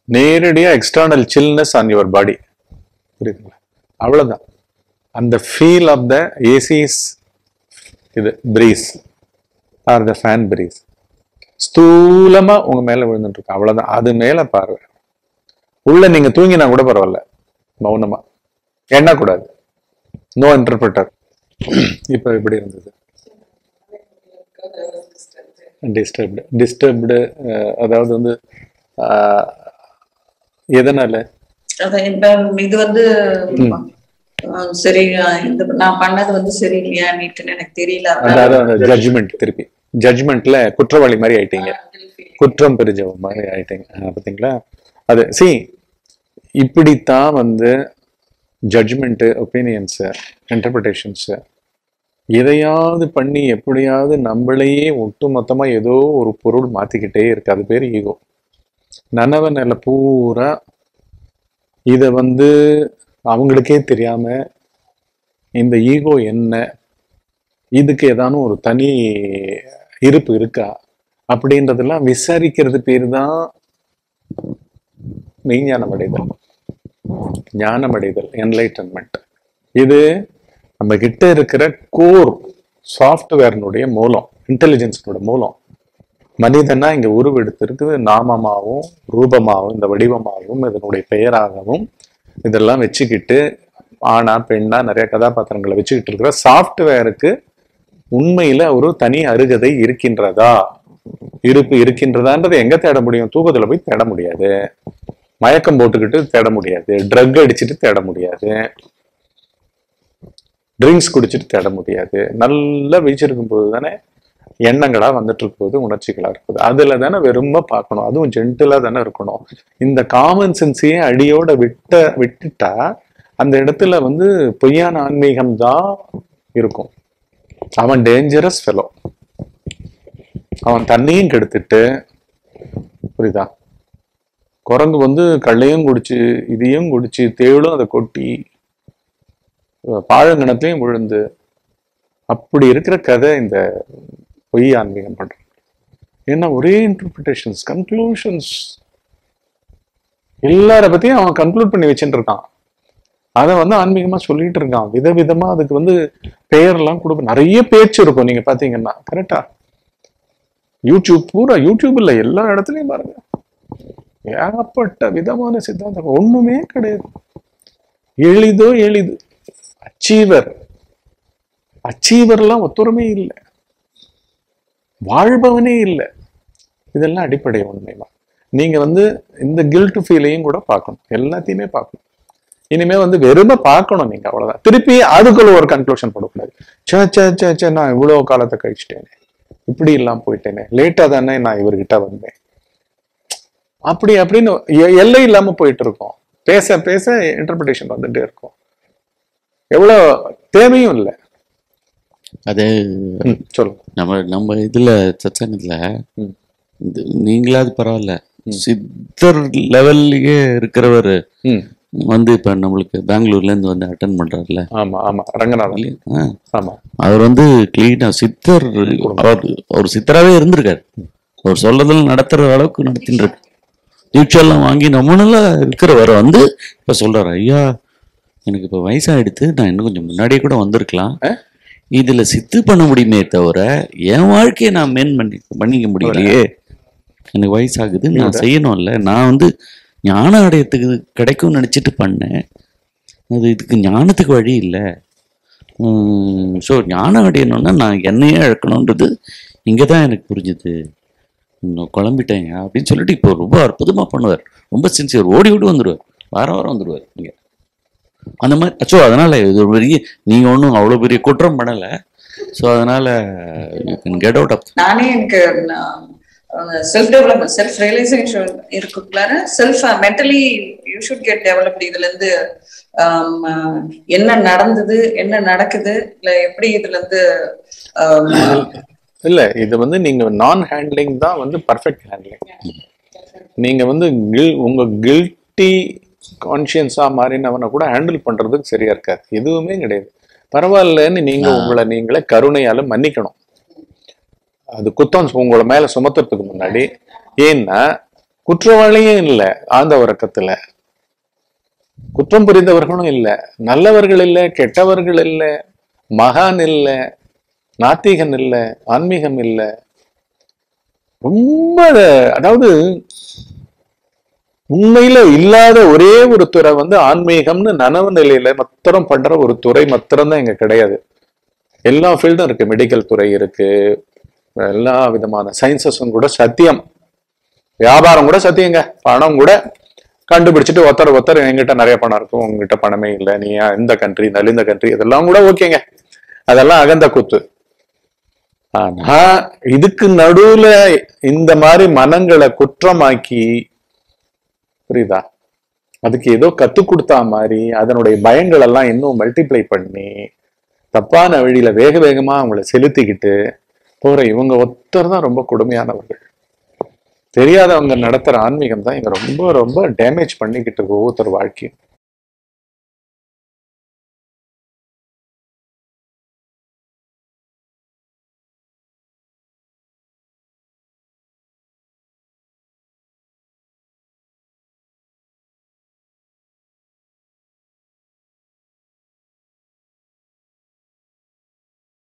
நேரடியா external chillness on your body புரியுதுங்களா அவ்வளவுதான் அந்த ஃபீல் ஆஃப் த ஏசிஸ் இது breeze or the fan breeze ஸ்தூலமா உங்க மேல விழுந்துட்டு இருக்கு அவ்வளவுதான் அது மேல பார்வை உள்ள நீங்க தூங்கினா கூட பரவாயில்ல மௌனமா எண்ணக்கூடாது நோ இன்டர்பிரட்டர் இப்ப எப்படி இருந்தது டிஸ்டர்ப்டு டிஸ்டர்ப்டு அதாவது வந்து ஆஹ், எதனால அதான் இப்ப இது வந்து அஹ், சரி அஹ், இந்த நான் பண்ணது வந்து சரியில்லையான்னுட்டு எனக்கு தெரியல அதாவது அந்த ஜட்ஜ்மெண்ட் திருப்பி ஜட்ஜ்மெண்ட்ல குற்றவாளி மாதிரி ஆயிட்டீங்க குற்றம் பெரிஞ்சவ மாதிரி ஆயிட்டீங்க ஆஹ், பாத்தீங்களா அது சி இப்படித்தான் வந்து ஜட்ஜ்மெண்ட்டு ஒப்பீனியன்ஸு இன்டர்பிரிட்டேஷன்ஸு எதையாவது பண்ணி எப்படியாவது நம்மளையே ஒட்டு மொத்தமா ஏதோ ஒரு பொருள் மாத்திக்கிட்டே இருக்கு அது பேர் ஈகோ நனவ நில பூரா இதை வந்து அவங்களுக்கே தெரியாம இந்த ஈகோ என்ன இதுக்கு ஏதானும் ஒரு தனி இருப்பு இருக்கா அப்படின்றதெல்லாம் விசாரிக்கிறது பேர் தான் மெய்ஞானம் அடைதல் ஞானம் அடைதல் என்லைட்டன்மெண்ட் இது நம்ம கிட்ட இருக்கிற கோர் சாஃப்ட்வேர்னுடைய மூலம் இன்டெலிஜென்ஸினோட மூலம் மனிதனா இங்க உருவெடுத்திருக்குது நாமமாகவும் ரூபமாகவும் இந்த வடிவமாகவும் இதனுடைய பெயராகவும் இதெல்லாம் வச்சுக்கிட்டு ஆணா பெண்ணா நிறைய கதாபாத்திரங்களை வச்சுக்கிட்டு இருக்கிற சாஃப்ட்வேருக்கு உண்மையில ஒரு தனி அருகதை இருக்கின்றதா இருப்பு இருக்கின்றதான்றது எங்க தேட முடியும் தூக்கத்துல போய் தேட முடியாது மயக்கம் போட்டுக்கிட்டு தேட முடியாது ட்ரக் அடிச்சுட்டு தேட முடியாது ட்ரிங்க்ஸ் குடிச்சிட்டு தேட முடியாது நல்லா விழிச்சிருக்கும் போது தானே எண்ணங்களா வந்துட்டு இருக்கும்போது உணர்ச்சிகளா இருக்குது அதுல தானே வெறும பார்க்கணும் அதுவும் ஜென்டிலா தானே இருக்கணும் இந்த காமன் சென்ஸையே அடியோட விட்ட விட்டுட்டா அந்த இடத்துல வந்து பொய்யான ஆன்மீகம் தான் இருக்கும் அவன் டேஞ்சரஸ் ஃபெலோ அவன் தண்ணியும் கெடுத்துட்டு புரியுதா குரங்கு வந்து கள்ளையும் குடிச்சு இதையும் குடிச்சு தேளும் அதை கொட்டி பாழங்கணத்தையும் விழுந்து அப்படி இருக்கிற கதை இந்த பொய் ஆன்மீகம் பண்றது ஏன்னா ஒரே இன்டர்பிரிட்டேஷன்ஸ் கன்க்ளூஷன்ஸ் எல்லார பத்தியும் அவன் கன்க்ளூட் பண்ணி வச்சுட்டு இருக்கான் அதை வந்து ஆன்மீகமா சொல்லிட்டு இருக்கான் விதவிதமா அதுக்கு வந்து பெயர்லாம் கொடுக்க நிறைய பேச்சு இருக்கும் நீங்க பாத்தீங்கன்னா கரெக்டா யூடியூப் பூரா யூடியூப் இல்ல எல்லா இடத்துலயும் பாருங்க ஏகப்பட்ட விதமான சித்தாந்தம் ஒண்ணுமே கிடையாது எளிதோ எளிது அச்சீவர் அச்சீவர்லாம் ஒத்துறமே இல்லை வாழ்பவனே இல்லை இதெல்லாம் அடிப்படை உண்மைதான் நீங்க வந்து இந்த கில்ட் ஃபீலையும் கூட பார்க்கணும் எல்லாத்தையுமே பார்க்கணும் இனிமே வந்து வெறும பார்க்கணும் நீங்க அவ்வளவுதான் திருப்பி அதுக்குள்ள ஒரு கன்க்ளூஷன் போடக்கூடாது சே சே சே சே நான் இவ்வளவு காலத்தை கழிச்சிட்டேனே இப்படி இல்லாம போயிட்டேனே லேட்டா தானே நான் இவர்கிட்ட வந்தேன் அப்படி அப்படின்னு எ- எல்லை இல்லாம போயிட்டு இருக்கோம் பேச பேச இன்டர்பிரிட்டேஷன் வந்துட்டே இருக்கும் எவ்வளவு தேவையும் இல்லை அது ம், சொல்லுங்க நம்ம நம்ம இதுல சத்சங்கத்துல ம். இந்த நீங்களாவது பரவாயில்ல சித்தர் லெவல்லயே இருக்கிறவர் ம் வந்து இப்ப நம்மளுக்கு பெங்களூர்ல இருந்து வந்து அட்டன் பண்றாருல ஆமா ஆமா ரங்கநாதன் இல்லையா? ஆ. ஆமா அவர் வந்து கிளீனா சித்தர் அவர் அவர் சித்தராவே இருந்திருக்காரு அவர் சொல்றதெல்லாம் நடத்துற அளவுக்கு நடத்திட்டு இருக்கு தீட்செல்லாம் வாங்கி நம்ம நல்லா இருக்கிறவர் வந்து இப்ப சொல்றாரு ஐயா எனக்கு இப்ப வயசாயிடுத்து நான் இன்னும் கொஞ்சம் முன்னாடியே கூட வந்திருக்கலாம் இதுல சித்து பண்ண முடியுமே தவிர என் வாழ்க்கையை நான் மேன் பண்ணி பண்ணிக்க முடியலையே எனக்கு வயசாகுது நான் செய்யணும்ல நான் வந்து ஞானம் அடையத்துக்கு கிடைக்கும்னு நினைச்சிட்டு பண்ணேன் அது இதுக்கு ஞானத்துக்கு வழி இல்லை ஸோ ஞானம் அடையணும்னா நான் என்னையே இழக்கணுன்றது இங்கே தான் எனக்கு புரிஞ்சுது இன்னும் குழம்பிட்டேங்க அப்படின்னு சொல்லிட்டு இப்போ ரொம்ப அற்புதமாக பண்ணுவார் ரொம்ப சின்சியர் ஓடி ஓடி வந்துடுவார் வாரம் வாரம் வந்துடுவார் இங்கே அந்த மாதிரி ஸோ அதனால் இது ஒரு பெரிய நீங்கள் ஒன்றும் அவ்வளோ பெரிய குற்றம் பண்ணலை ஸோ அதனால் you can get out of நானே எனக்கு செல்ஃப் டெவலப்மெண்ட் செல்ஃப் ரியலைசேஷன் இருக்குள்ளார self mentally you should get developed இதுல இருந்து ஆம், அஹ், என்ன நடந்தது என்ன நடக்குது இல்ல எப்படி இதுல இருந்து ஆம், இல்ல இது வந்து நீங்க நான் ஹேண்ட்லிங் தான் வந்து பர்ஃபெக்ட் ஹேண்ட்லிங் நீங்க வந்து கில் உங்க கில்ட்டி கான்சியன்ஸா மாறினவனை கூட ஹேண்டில் பண்றதுக்கு சரியா இருக்காது எதுவுமே கிடையாது பரவாயில்லன்னு நீங்க உங்களை நீங்களே கருணையால மன்னிக்கணும் அது குத்தம் உங்களை மேல சுமத்துறதுக்கு முன்னாடி ஏன்னா குற்றவாளியும் இல்ல ஆழ்ந்த உறக்கத்துல குற்றம் புரிந்தவர்களும் இல்ல நல்லவர்கள் இல்ல கெட்டவர்கள் இல்ல மகான் இல்ல நாத்திகன் இல்ல ஆன்மீகம் இல்ல ரொம்ப அதாவது உண்மையில இல்லாத ஒரே ஒரு துறை வந்து ஆன்மீகம்னு நனவு நிலையில மாத்திரம் பண்ற ஒரு துறை மாத்திரம் தான் இங்க கிடையாது எல்லா ஃபீல்டும் இருக்கு மெடிக்கல் துறை இருக்கு எல்லா விதமான சயின்சஸும் கூட சத்தியம் வியாபாரம் கூட சத்தியங்க பணம் கூட கண்டுபிடிச்சிட்டு ஒருத்தர் ஒருத்தர் என்கிட்ட நிறைய பணம் இருக்கும் உங்ககிட்ட பணமே இல்லை நீ ஏன் இந்த கண்ட்ரி நலிந்த கண்ட்ரி இதெல்லாம் கூட ஓகேங்க அதெல்லாம் அகந்த கூத்து ஆனா இதுக்கு நடுவுல இந்த மாதிரி மனங்களை குற்றமாக்கி புரியுதா அதுக்கு ஏதோ கத்து கொடுத்தா மாதிரி அதனுடைய பயங்கள் எல்லாம் இன்னும் மல்டிப்ளை பண்ணி தப்பான வழியில வேக வேகமா அவங்கள செலுத்திக்கிட்டு போற இவங்க ஒருத்தர் தான் ரொம்ப கொடுமையானவர்கள் தெரியாதவங்க நடத்துற ஆன்மீகம் தான் இங்க ரொம்ப ரொம்ப டேமேஜ் பண்ணிக்கிட்டு இருக்கு ஒவ்வொருத்தர் வாழ்க்கையும்